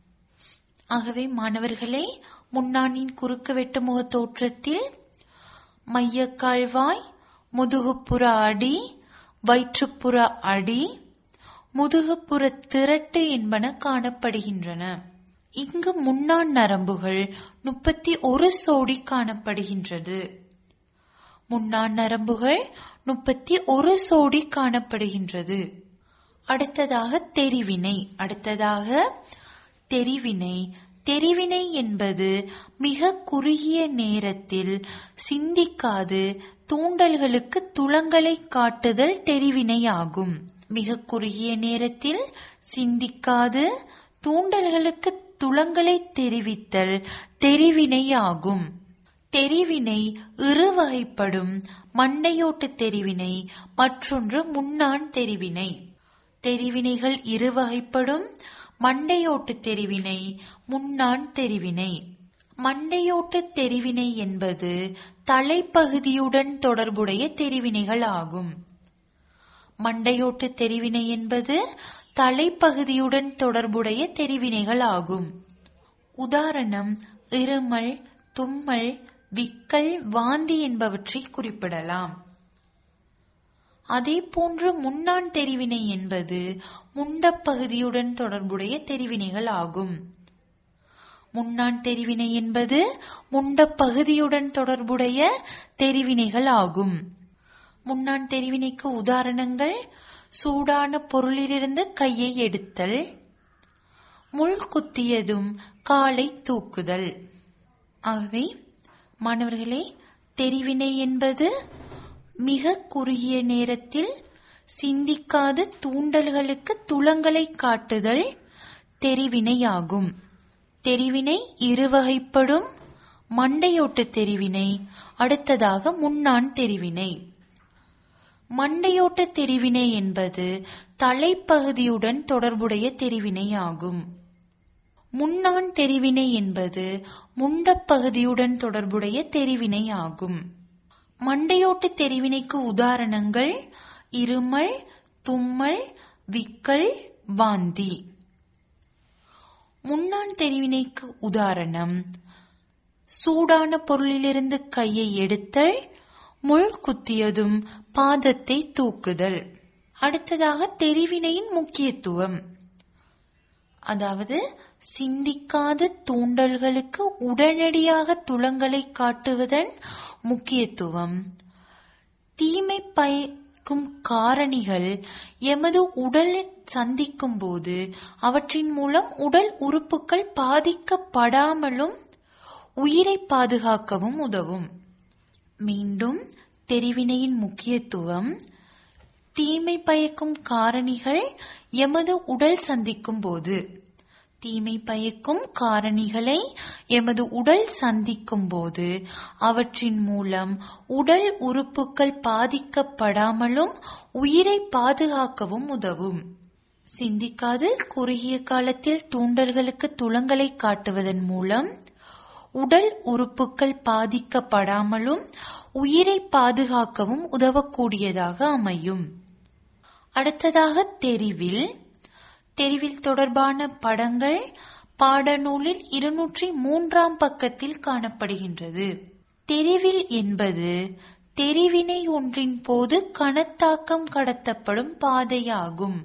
ஆகவே மாணவர்களே முன்னானின் குறுக்கு வெட்டு முக தோற்றத்தில் மையக்கால்வாய் முதுகுப்புற அடி வயிற்றுப்புற அடி முதுகுப்புற திரட்டு என்பன காணப்படுகின்றன இங்கு முன்னான் நரம்புகள் முப்பத்தி ஒரு சோடி காணப்படுகின்றது முன்னான் நரம்புகள் முப்பத்தி ஒரு சோடி காணப்படுகின்றது அடுத்ததாக தெரிவினை அடுத்ததாக தெரிவினை தெரிவினை என்பது மிக குறுகிய நேரத்தில் சிந்திக்காது தூண்டல்களுக்கு துளங்களை காட்டுதல் தெரிவினை ஆகும் மிக குறுகிய நேரத்தில் சிந்திக்காது தூண்டல்களுக்கு துளங்களை தெரிவித்தல் தெரிவினை ஆகும் தெரிவினை இரு வகைப்படும் மண்டையோட்டு தெரிவினை மற்றொன்று முன்னான் தெரிவினை தெரிவினைகள் இரு வகைப்படும் மண்டையோட்டு தெரிவினை முன்னான் தெரிவினை மண்டையோட்டு தெரிவினை என்பது தலைப்பகுதியுடன் தொடர்புடைய தெரிவினைகள் ஆகும் மண்டையோட்டு தெரிவினை என்பது தலைப்பகுதியுடன் தொடர்புடைய தெரிவினைகள் ஆகும் உதாரணம் இருமல் தும்மல் விக்கல் வாந்தி என்பவற்றை குறிப்பிடலாம் அதே போன்று முன்னான் தெரிவினை என்பது முண்டப்பகுதியுடன் தொடர்புடைய தெரிவினைகள் ஆகும் முன்னான் தெரிவினை என்பது முண்டப்பகுதியுடன் தொடர்புடைய தெரிவினைகள் ஆகும் முன்னான் தெரிவினைக்கு உதாரணங்கள் சூடான பொருளிலிருந்து கையை எடுத்தல் முள் குத்தியதும் காலை தூக்குதல் ஆகவே மாணவர்களே தெரிவினை என்பது மிக குறுகிய நேரத்தில் சிந்திக்காத தூண்டல்களுக்கு துளங்களை காட்டுதல் தெரிவினையாகும் தெரிவினை இருவகைப்படும் மண்டையோட்டு தெரிவினை அடுத்ததாக முன்னான் தெரிவினை மண்டையோட்ட தெரிவினை என்பது தலைப்பகுதியுடன் தொடர்புடைய தெரிவினை ஆகும் முன்னான் தெரிவினை என்பது முண்டப்பகுதியுடன் தொடர்புடைய தெரிவினை ஆகும் மண்டையோட்டு தெரிவினைக்கு உதாரணங்கள் இருமல் தும்மல் விக்கல் வாந்தி முன்னான் தெரிவினைக்கு உதாரணம் சூடான பொருளிலிருந்து கையை எடுத்தல் முள் குத்தியதும் பாதத்தை தூக்குதல் அடுத்ததாக தெரிவினையின் முக்கியத்துவம் அதாவது சிந்திக்காத தூண்டல்களுக்கு உடனடியாக துளங்களை காட்டுவதன் முக்கியத்துவம் தீமை பயக்கும் காரணிகள் எமது உடல் சந்திக்கும் போது அவற்றின் மூலம் உடல் உறுப்புகள் பாதிக்கப்படாமலும் உயிரை பாதுகாக்கவும் உதவும் மீண்டும் தெரிவினையின் முக்கியத்துவம் தீமை பயக்கும் காரணிகள் எமது உடல் சந்திக்கும் போது தீமை பயக்கும் காரணிகளை எமது உடல் சந்திக்கும் போது அவற்றின் மூலம் உடல் உறுப்புகள் பாதிக்கப்படாமலும் உயிரை பாதுகாக்கவும் உதவும் சிந்திக்காது குறுகிய காலத்தில் தூண்டல்களுக்கு துளங்களை காட்டுவதன் மூலம் உடல் உறுப்புகள் பாதிக்கப்படாமலும் உயிரை பாதுகாக்கவும் உதவக்கூடியதாக அமையும் அடுத்ததாக தெரிவில் தெரிவில் தொடர்பான படங்கள் பாடநூலில் இருநூற்றி மூன்றாம் பக்கத்தில் காணப்படுகின்றது தெரிவில் என்பது தெரிவினை ஒன்றின் போது கணத்தாக்கம் கடத்தப்படும் பாதையாகும்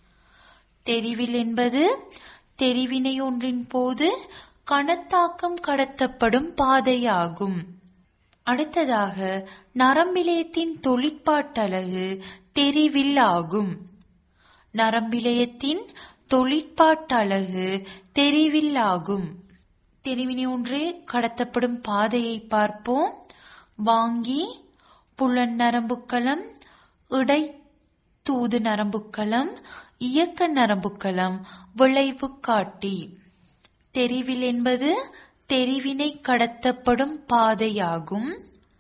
தெரிவில் என்பது தெரிவினை ஒன்றின் போது கணத்தாக்கம் கடத்தப்படும் பாதையாகும் அடுத்ததாக நரம்பிலயத்தின் தொழிற்பாட்டலகு தெரிவில் ஆகும் நரம்பிலயத்தின் தொழிற்பாட்டலகு தெரிவில் ஆகும் தெரிவினை ஒன்று கடத்தப்படும் பாதையை பார்ப்போம் வாங்கி புலன் நரம்புக்களம் இடை தூது நரம்புக்களம் இயக்க நரம்புக்களம் விளைவு காட்டி தெரிவில் என்பது தெரிவினை கடத்தப்படும் பாதையாகும்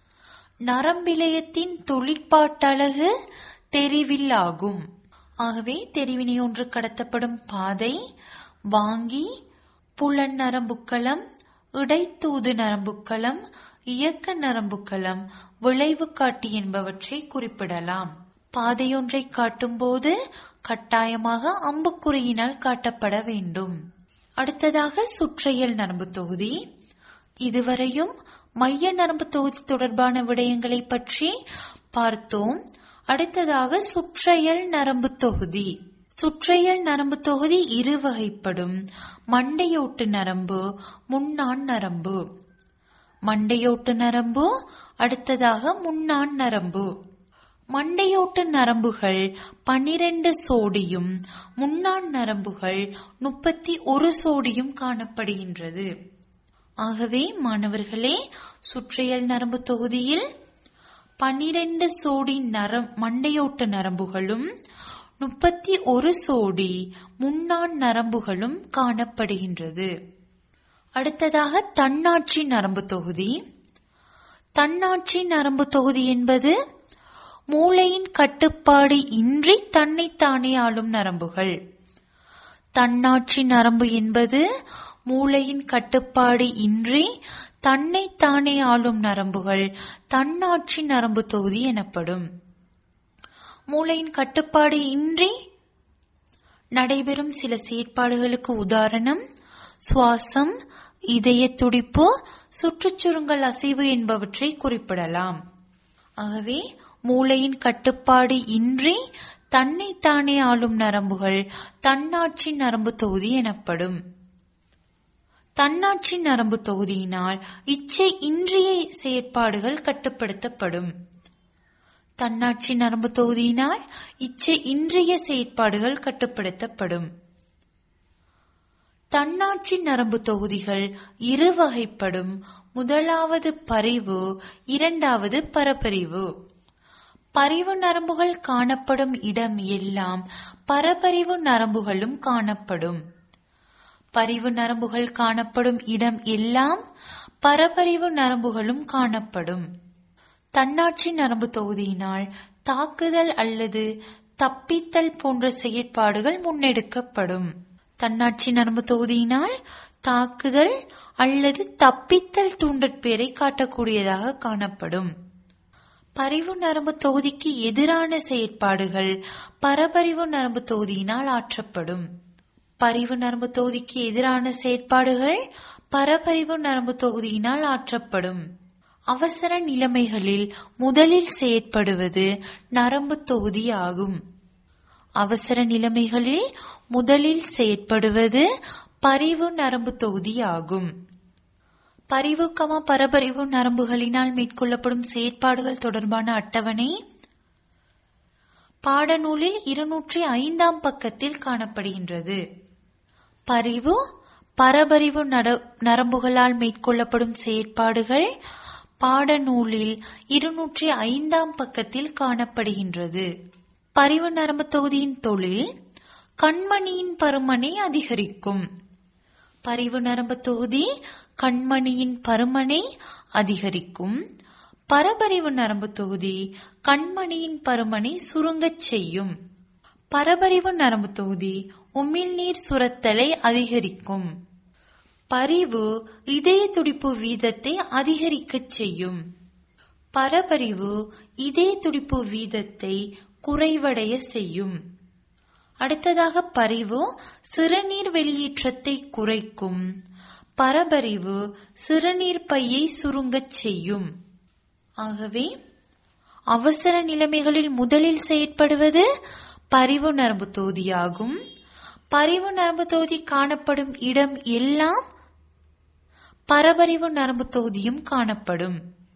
நரம்பிலயத்தின் தொழிற்பாட்டலகு தெரிவில் ஆகும் ஆகவே தெரிவினை ஒன்று கடத்தப்படும் பாதை வாங்கி புலன் நரம்புக்களம் இடைத்தூது நரம்புக்களம் இயக்க நரம்புக்களம் விளைவு காட்டி என்பவற்றை குறிப்பிடலாம் பாதையொன்றை காட்டும்போது கட்டாயமாக அம்புக்குறியினால் காட்டப்பட வேண்டும் அடுத்ததாக சுற்றையல் நரம்பு தொகுதி இதுவரையும் மைய நரம்பு தொகுதி தொடர்பான விடயங்களை பற்றி பார்த்தோம் அடுத்ததாக சுற்றையல் நரம்பு தொகுதி சுற்றையல் நரம்பு தொகுதி இரு வகைப்படும் மண்டையோட்டு நரம்பு முன்னான் நரம்பு மண்டையோட்டு நரம்பு அடுத்ததாக முன்னான் நரம்பு மண்டையோட்டு நரம்புகள் பன்னிரண்டு சோடியும் முன்னான் நரம்புகள் முப்பத்தி ஒரு சோடியும் காணப்படுகின்றது ஆகவே மாணவர்களே சுற்றையல் நரம்பு தொகுதியில் பன்னிரண்டு சோடி நரம் மண்டையோட்டு நரம்புகளும் முப்பத்தி ஒரு சோடி முன்னான் நரம்புகளும் காணப்படுகின்றது அடுத்ததாக தன்னாட்சி நரம்பு தொகுதி தன்னாட்சி நரம்பு தொகுதி என்பது மூளையின் கட்டுப்பாடு இன்றி தன்னைத்தானே ஆளும் நரம்புகள் தன்னாட்சி நரம்பு என்பது மூளையின் கட்டுப்பாடு இன்றி தன்னைத்தானே ஆளும் நரம்புகள் தன்னாட்சி நரம்பு தொகுதி எனப்படும் மூளையின் கட்டுப்பாடு இன்றி நடைபெறும் சில செயற்பாடுகளுக்கு உதாரணம் சுவாசம் இதய துடிப்பு சுற்றுச்சுருங்கல் அசைவு என்பவற்றை குறிப்பிடலாம் ஆகவே மூளையின் கட்டுப்பாடு இன்றி தன்னைத்தானே ஆளும் நரம்புகள் தன்னாட்சி நரம்பு தொகுதி எனப்படும் தன்னாட்சி நரம்பு தொகுதியினால் இச்சை இன்றிய செயற்பாடுகள் கட்டுப்படுத்தப்படும் தன்னாட்சி நரம்பு தொகுதியினால் இச்சை இன்றிய செயற்பாடுகள் கட்டுப்படுத்தப்படும் தன்னாட்சி நரம்பு தொகுதிகள் இரு வகைப்படும் முதலாவது பரிவு இரண்டாவது பரபரிவு பரிவு நரம்புகள் காணப்படும் இடம் எல்லாம் பரபரிவு நரம்புகளும் காணப்படும் பரிவு நரம்புகள் காணப்படும் இடம் எல்லாம் பரபரிவு நரம்புகளும் காணப்படும் தன்னாட்சி நரம்பு தொகுதியினால் தாக்குதல் அல்லது தப்பித்தல் போன்ற செயற்பாடுகள் முன்னெடுக்கப்படும் தன்னாட்சி நரம்பு தொகுதியினால் தாக்குதல் அல்லது தப்பித்தல் தூண்டற்பேரை காட்டக்கூடியதாக காணப்படும் பரிவு நரம்பு தொகுதிக்கு எதிரான செயற்பாடுகள் பரபரிவு நரம்பு தொகுதியினால் ஆற்றப்படும் பரிவு நரம்பு தொகுதிக்கு எதிரான செயற்பாடுகள் பரபரிவு நரம்பு தொகுதியினால் ஆற்றப்படும் அவசர நிலைமைகளில் முதலில் செயற்படுவது நரம்பு தொகுதி ஆகும் அவசர நிலைமைகளில் முதலில் செயற்படுவது பரிவு நரம்பு தொகுதி ஆகும் பரிவு கம பரபரிவு நரம்புகளினால் மேற்கொள்ளப்படும் செயற்பாடுகள் தொடர்பான அட்டவணை பாடநூலில் இருநூற்றி ஐந்தாம் பக்கத்தில் காணப்படுகின்றது பரிவு பரபரிவு நரம்புகளால் மேற்கொள்ளப்படும் செயற்பாடுகள் பாடநூலில் இருநூற்றி ஐந்தாம் பக்கத்தில் காணப்படுகின்றது பரிவு நரம்பு தொகுதியின் தொழில் கண்மணியின் பருமனை அதிகரிக்கும் பரிவு நரம்பு தொகுதி கண்மணியின் பருமனை அதிகரிக்கும் பரபரிவு நரம்பு தொகுதி கண்மணியின் பருமனை சுருங்கச் செய்யும் பரபரிவு நரம்பு தொகுதி உமிழ்நீர் சுரத்தலை அதிகரிக்கும் பரிவு இதய துடிப்பு வீதத்தை அதிகரிக்கச் செய்யும் பரபரிவு இதய துடிப்பு வீதத்தை குறைவடைய செய்யும் அடுத்ததாக பரிவு சிறுநீர் வெளியேற்றத்தை குறைக்கும் பரபரிவு சிறுநீர் பையை சுருங்கச் செய்யும் ஆகவே அவசர நிலைமைகளில் முதலில் செயற்படுவது பரிவு நரம்பு தொகுதியாகும் பரிவு நரம்பு தொகுதி காணப்படும் இடம் எல்லாம் பரபரிவு நரம்பு தொகுதியும் காணப்படும்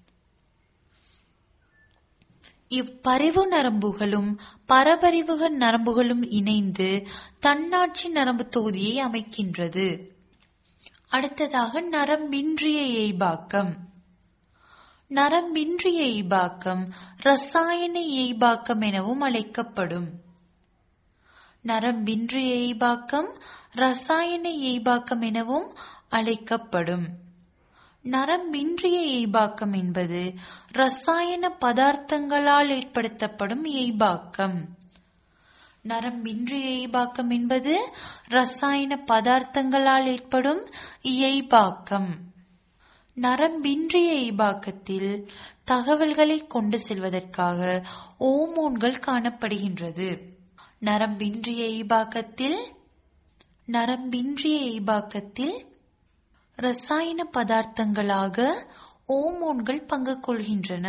இப்பரிவு நரம்புகளும் பரபரிவுக நரம்புகளும் இணைந்து தன்னாட்சி நரம்பு தொகுதியை அமைக்கின்றது அடுத்ததாக நரம்பின்றிய இயல்பாக்கம் நரம்பின்றிய இயல்பாக்கம் ரசாயன இயல்பாக்கம் எனவும் அழைக்கப்படும் நரம்பின்றிய இயல்பாக்கம் ரசாயன இயல்பாக்கம் எனவும் அழைக்கப்படும் நரம்பின்றிய இயல்பாக்கம் என்பது ரசாயன பதார்த்தங்களால் ஏற்படுத்தப்படும் இயல்பாக்கம் நரம்பின்றிய இயல்பாக்கம் என்பது ரசாயன பதார்த்தங்களால் ஏற்படும் இயல்பாக்கம் நரம்பின்றிய இயல்பாக்கத்தில் தகவல்களை கொண்டு செல்வதற்காக ஓமோன்கள் காணப்படுகின்றது நரம்பின்றிய இயல்பாக்கத்தில் நரம்பின்றிய இயல்பாக்கத்தில் ரசாயன பதார்த்தங்களாக ஓமோன்கள் பங்கு கொள்கின்றன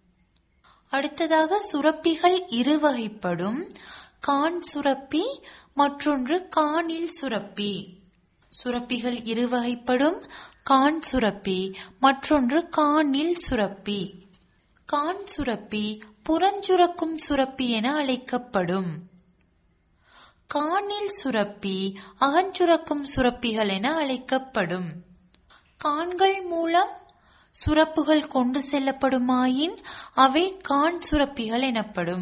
அடுத்ததாக சுரப்பிகள் இரு வகைப்படும் கான் சுரப்பி மற்றொன்று காணில் சுரப்பி சுரப்பிகள் இரு வகைப்படும் கான் சுரப்பி மற்றொன்று காணில் சுரப்பி கான் சுரப்பி புறஞ்சுரக்கும் சுரப்பி என அழைக்கப்படும் காணில் சுரப்பி அகஞ்சுரக்கும் சுரப்பிகள் என அழைக்கப்படும் கான்கள் மூலம் சுரப்புகள் கொண்டு செல்லப்படுமாயின் அவை கான் சுரப்பிகள் எனப்படும்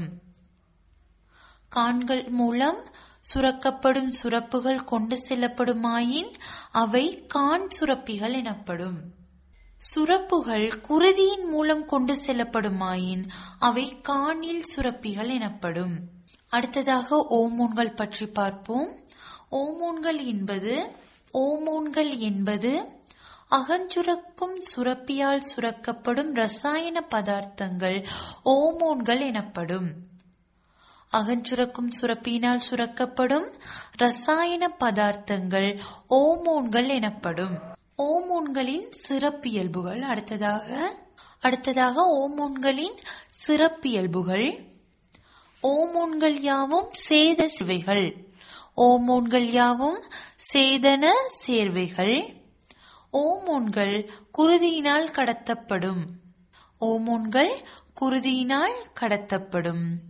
கான்கள் மூலம் சுரக்கப்படும் சுரப்புகள் கொண்டு செல்லப்படுமாயின் அவை கான் சுரப்பிகள் எனப்படும் சுரப்புகள் குருதியின் மூலம் கொண்டு செல்லப்படுமாயின் அவை காணில் சுரப்பிகள் எனப்படும் அடுத்ததாக ஓமோன்கள் பற்றி பார்ப்போம் ஓமோன்கள் என்பது ஓமோன்கள் என்பது அகஞ்சுரக்கும் சுரப்பியால் சுரக்கப்படும் ரசாயன பதார்த்தங்கள் ஓமோன்கள் எனப்படும் அகஞ்சுரக்கும் சுரப்பியினால் சுரக்கப்படும் ரசாயன பதார்த்தங்கள் ஓமோன்கள் எனப்படும் ஓமோன்களின் சிறப்பியல்புகள் அடுத்ததாக அடுத்ததாக ஓமோன்களின் சிறப்பியல்புகள் ஓமோன்கள் யாவும் சேத சேர்வைகள் ஓமோன்கள் யாவும் சேதன சேர்வைகள் ஓமோன்கள் குருதியினால் கடத்தப்படும் ஓமோன்கள் குருதியினால் கடத்தப்படும்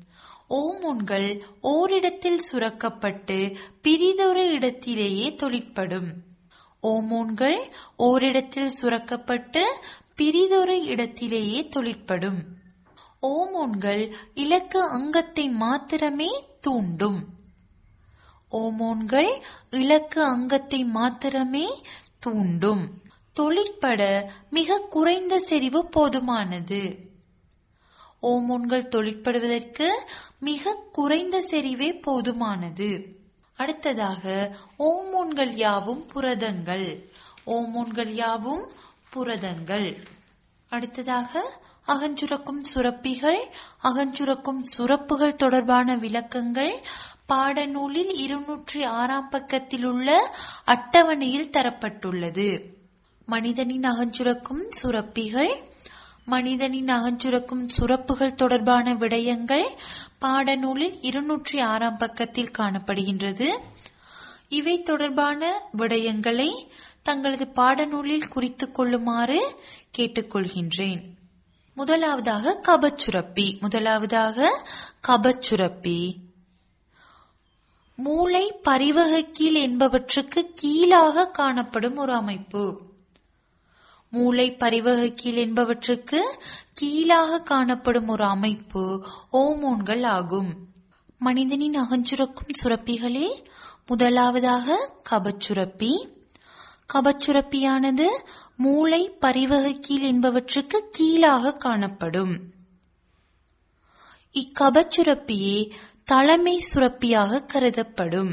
ஓமோன்கள் ஓரிடத்தில் சுரக்கப்பட்டு பிரிதொரு இடத்திலேயே தொழிற்படும் ஓமோன்கள் ஓரிடத்தில் சுரக்கப்பட்டு பிரிதொரு இடத்திலேயே தொழிற்படும் ஓமோன்கள் இலக்கு அங்கத்தை மாத்திரமே தூண்டும் ஓமோன்கள் இலக்கு அங்கத்தை மாத்திரமே தூண்டும் தொழிற்பட மிக குறைந்த செறிவு போதுமானது ஓமோன்கள் தொழிற்படுவதற்கு மிக குறைந்த செறிவே போதுமானது அடுத்ததாக ஓமோன்கள் யாவும் புரதங்கள் ஓமோன்கள் யாவும் புரதங்கள் அடுத்ததாக அகஞ்சுரக்கும் சுரப்பிகள் அகஞ்சுரக்கும் சுரப்புகள் தொடர்பான விளக்கங்கள் பாடநூலில் இருநூற்றி ஆறாம் பக்கத்தில் உள்ள அட்டவணையில் தரப்பட்டுள்ளது மனிதனின் அகஞ்சுரக்கும் சுரப்பிகள் மனிதனின் அகஞ்சுரக்கும் சுரப்புகள் தொடர்பான விடயங்கள் பாடநூலில் இருநூற்றி ஆறாம் பக்கத்தில் காணப்படுகின்றது இவை தொடர்பான விடயங்களை தங்களது பாடநூலில் குறித்துக் கொள்ளுமாறு கேட்டுக்கொள்கின்றேன் முதலாவதாக கபச்சுரப்பி முதலாவதாக கபச்சுரப்பி மூளை பரிவகக்கீல் என்பவற்றுக்கு கீழாக காணப்படும் ஒரு அமைப்பு மூளை பரிவகக்கீல் என்பவற்றுக்கு கீழாக காணப்படும் ஒரு அமைப்பு ஓமோன்கள் ஆகும் மனிதனின் அகஞ்சுரக்கும் சுரப்பிகளில் முதலாவதாக கபச்சுரப்பி கபச்சுரப்பியானது மூளை பரிவகக்கீல் என்பவற்றுக்கு கீழாக காணப்படும் இக்கபச்சுரப்பியே தலைமை சுரப்பியாக கருதப்படும்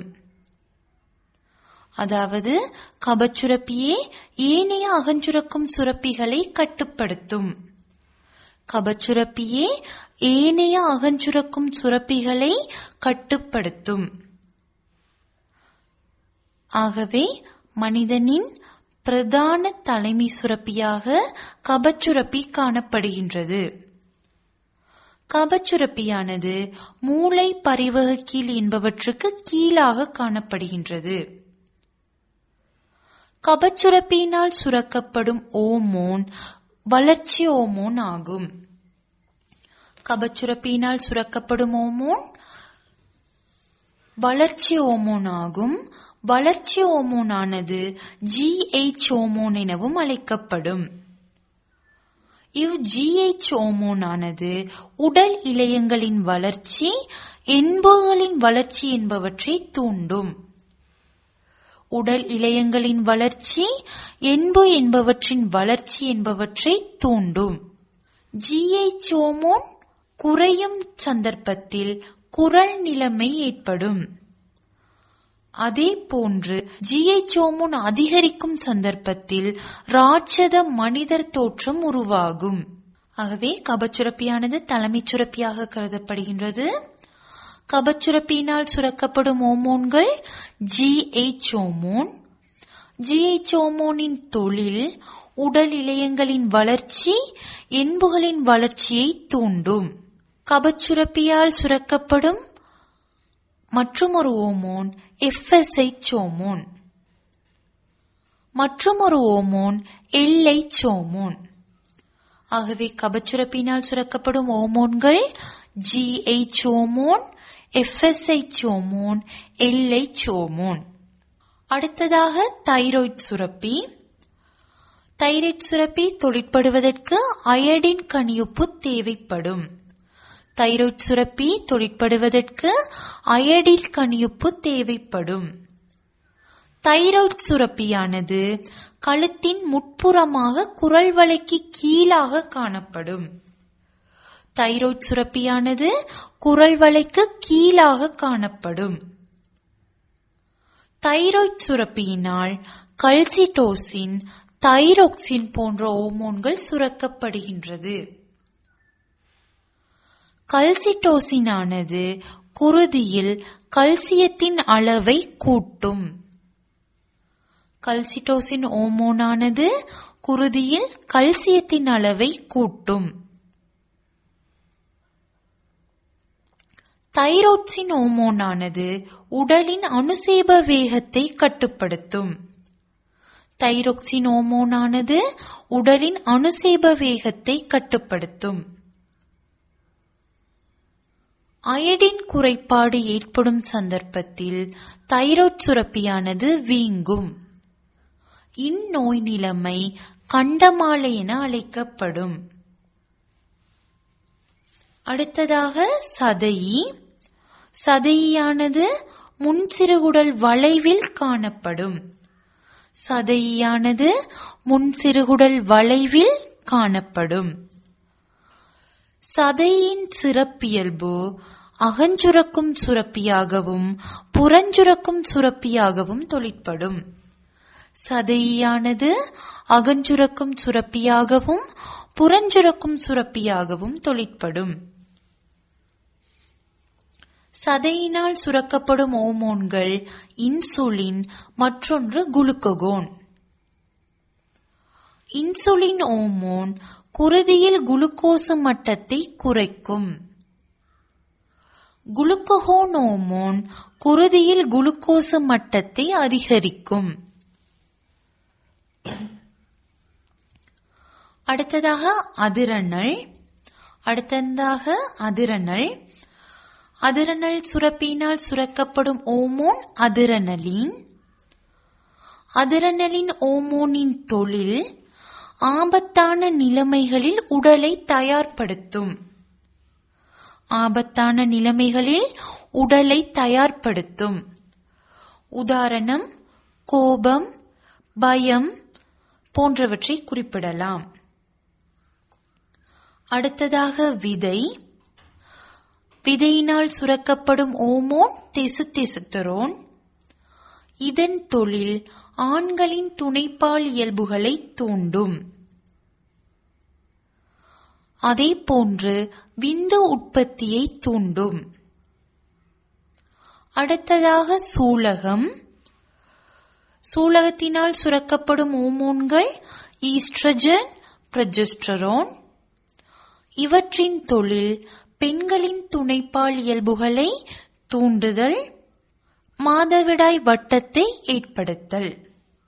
அதாவது கபச்சுரப்பியே ஏனைய அகஞ்சுரக்கும் சுரப்பிகளை கட்டுப்படுத்தும் கபச்சுரப்பியே ஏனைய அகஞ்சுரக்கும் சுரப்பிகளை கட்டுப்படுத்தும் ஆகவே மனிதனின் பிரதான தலைமை சுரப்பியாக கபச்சுரப்பி காணப்படுகின்றது கபச்சுரப்பியானது மூளை பரிவகக்கீல் என்பவற்றுக்கு கீழாக காணப்படுகின்றது கபச்சுரப்பியினால் சுரக்கப்படும் ஓமோன் வளர்ச்சி ஓமோன் ஆகும் கபச்சுரப்பியினால் சுரக்கப்படும் ஓமோன் வளர்ச்சி ஓமோன் ஆகும் வளர்ச்சி ஓமோனானது ஜிஎச் ஓமோன் எனவும் அழைக்கப்படும் இவ் ஜிஎச் ஓமோனானது உடல் இழையங்களின் வளர்ச்சி என்புகளின் வளர்ச்சி என்பவற்றை தூண்டும் உடல் இழையங்களின் வளர்ச்சி என்பு என்பவற்றின் வளர்ச்சி என்பவற்றை தூண்டும் ஜிஎச் ஓமோன் குறையும் சந்தர்ப்பத்தில் குரல் நிலைமை ஏற்படும் அதே போன்று ஜிஎச்ஓமுன் அதிகரிக்கும் சந்தர்ப்பத்தில் ராட்சத மனிதர் தோற்றம் உருவாகும் ஆகவே கபச்சுரப்பியானது தலைமைச் சுரப்பியாக கருதப்படுகின்றது கபச்சுரப்பியினால் சுரக்கப்படும் ஓமோன்கள் ஜிஎச் ஓமோன் ஜிஎச் ஓமோனின் தொழில் உடல் இழையங்களின் வளர்ச்சி என்புகளின் வளர்ச்சியை தூண்டும் கபச்சுரப்பியால் சுரக்கப்படும் மற்றும் ஒரு ஓமோன் எஃப்எஸ்ஐச் ஓமோன் மற்றும் ஒரு ஓமோன் எல்ஐச் ஓமோன் ஆகவே கபச்சுரப்பினால் சுரக்கப்படும் ஓமோன்கள் ஜிஎச் ஓமோன் எஃப்எஸ்ஐச் ஓமோன் எல்ஐச் ஓமோன் அடுத்ததாக தைராய்ட் சுரப்பி தைராய்ட் சுரப்பி தொழிற்படுவதற்கு அயடின் கனியுப்பு தேவைப்படும் தைராய்ட் சுரப்பி தொழிற்படுவதற்கு அயடில் கனியுப்பு தேவைப்படும் தைராய்ட் சுரப்பியானது கழுத்தின் முட்புறமாக குரல் வலைக்கு கீழாக காணப்படும் தைராய்ட் சுரப்பியானது குரல் வலைக்கு கீழாக காணப்படும் தைராய்ட் சுரப்பியினால் கல்சிட்டோசின் தைரோக்சின் போன்ற ஹோமோன்கள் சுரக்கப்படுகின்றது கல்சிட்டோசினானது குருதியில் கல்சியத்தின் அளவை கூட்டும் கல்சிட்டோசின் ஓமோனானது குருதியில் கல்சியத்தின் அளவை கூட்டும் தைரோட்சின் ஓமோனானது உடலின் அனுசேப வேகத்தை கட்டுப்படுத்தும் தைரோக்சின் ஓமோனானது உடலின் அனுசேப வேகத்தை கட்டுப்படுத்தும் அயடின் குறைபாடு ஏற்படும் சந்தர்ப்பத்தில் தைராய்ட் சுரப்பியானது வீங்கும் இந்நோய் நிலைமை கண்டமாலை என அழைக்கப்படும் அடுத்ததாக சதையி சதையானது முன்சிறுகுடல் வளைவில் காணப்படும் சதையானது முன்சிறுகுடல் வளைவில் காணப்படும் சதையின் சிறப்பியல்பு அகஞ்சுரக்கும் சுரப்பியாகவும் புறஞ்சுரக்கும் சுரப்பியாகவும் தொழிற்படும் சதையானது அகஞ்சுரக்கும் சுரப்பியாகவும் புறஞ்சுரக்கும் சுரப்பியாகவும் தொழிற்படும் சதையினால் சுரக்கப்படும் ஓமோன்கள் இன்சுலின் மற்றொன்று குளுக்கோகோன் இன்சுலின் ஓமோன் குருதியில் குளுக்கோசு மட்டத்தை குறைக்கும் குளுக்கோகோன் ஓமோன் குருதியில் குளுக்கோசு மட்டத்தை அதிகரிக்கும் அடுத்ததாக அதிரணல் அடுத்ததாக அதிரணல் அதிரணல் சுரப்பியினால் சுரக்கப்படும் ஓமோன் அதிரணலின் அதிரணலின் ஓமோனின் தொழில் ஆபத்தான நிலைமைகளில் உடலை தயார்படுத்தும் ஆபத்தான நிலைமைகளில் உடலை தயார்படுத்தும் உதாரணம் கோபம் பயம் போன்றவற்றை குறிப்பிடலாம் அடுத்ததாக விதை விதையினால் சுரக்கப்படும் ஓமோன் தெசுத்தெசுத்தரோன் இதன் தொழில் ஆண்களின் துணைப்பால் இயல்புகளை தூண்டும் அதே போன்று விந்து உற்பத்தியை தூண்டும் அடுத்ததாக சூலகம் சூலகத்தினால் சுரக்கப்படும் ஹோமோன்கள் ஈஸ்ட்ரஜன் பிரஜெஸ்டரோன் இவற்றின் தொழில் பெண்களின் துணைப்பால் இயல்புகளை தூண்டுதல் மாதவிடாய் வட்டத்தை ஏற்படுத்தல்